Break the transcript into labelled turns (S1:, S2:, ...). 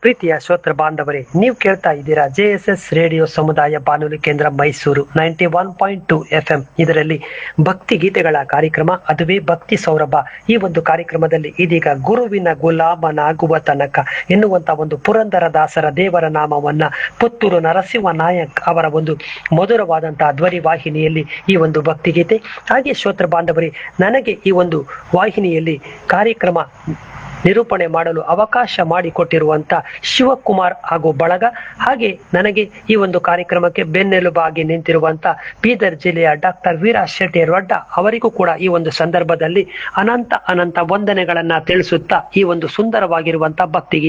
S1: ಪ್ರೀತಿಯ ಶ್ರೋತೃ ಬಾಂಧವರೇ ನೀವು ಕೇಳ್ತಾ ಇದ್ದೀರಾ ಜೆ ಎಸ್ ಎಸ್ ರೇಡಿಯೋ ಸಮುದಾಯ ಬಾನುಲಿ ಕೇಂದ್ರ Mysuru ninety one point two F M ಇದರಲ್ಲಿ ಭಕ್ತಿ ಗೀತೆಗಳ ಕಾರ್ಯಕ್ರಮ ಅದುವೇ ಭಕ್ತಿ ಸೌರಭ ಈ ಒಂದು ಕಾರ್ಯಕ್ರಮದಲ್ಲಿ ಇದೀಗ ಗುರುವಿನ ಗುಲಾಮನಾಗುವ ತನಕ ಎನ್ನುವಂತ ಒಂದು ಪುರಂದರ ದಾಸರ ದೇವರ ನಾಮವನ್ನ ಪುತ್ತೂರು ನರಸಿಂಹ ನಾಯಕ್ ಅವರ ಒಂದು ಮಧುರವಾದಂತಹ ಧ್ವನಿ ವಾಹಿನಿಯಲ್ಲಿ ಈ ಒಂದು ಭಕ್ತಿ ಗೀತೆ ಹಾಗೆ ಶ್ರೋತೃ ಬಾಂಧವರೇ ನನಗೆ ಈ ಒಂದು ವಾಹಿನಿಯಲ್ಲಿ ಕಾರ್ಯಕ್ರಮ ನಿರೂಪಣೆ ಮಾಡಲು ಅವಕಾಶ ಮಾಡಿಕೊಟ್ಟಿರುವಂತ ಶಿವಕುಮಾರ್ ಹಾಗೂ ಬಳಗ ಹಾಗೆ ನನಗೆ ಈ ಒಂದು ಕಾರ್ಯಕ್ರಮಕ್ಕೆ ಬೆನ್ನೆಲುಬಾಗಿ ನಿಂತಿರುವಂತ ಬೀದರ್ ಜಿಲ್ಲೆಯ ಡಾಕ್ಟರ್ ವೀರ ಶೆಟ್ಟಿ ರೊಡ್ಡ ಅವರಿಗೂ ಕೂಡ ಈ ಒಂದು ಸಂದರ್ಭದಲ್ಲಿ ಅನಂತ ಅನಂತ ವಂದನೆಗಳನ್ನ ತಿಳಿಸುತ್ತಾ ಈ ಒಂದು ಸುಂದರವಾಗಿರುವಂತ ಭಕ್ತಿ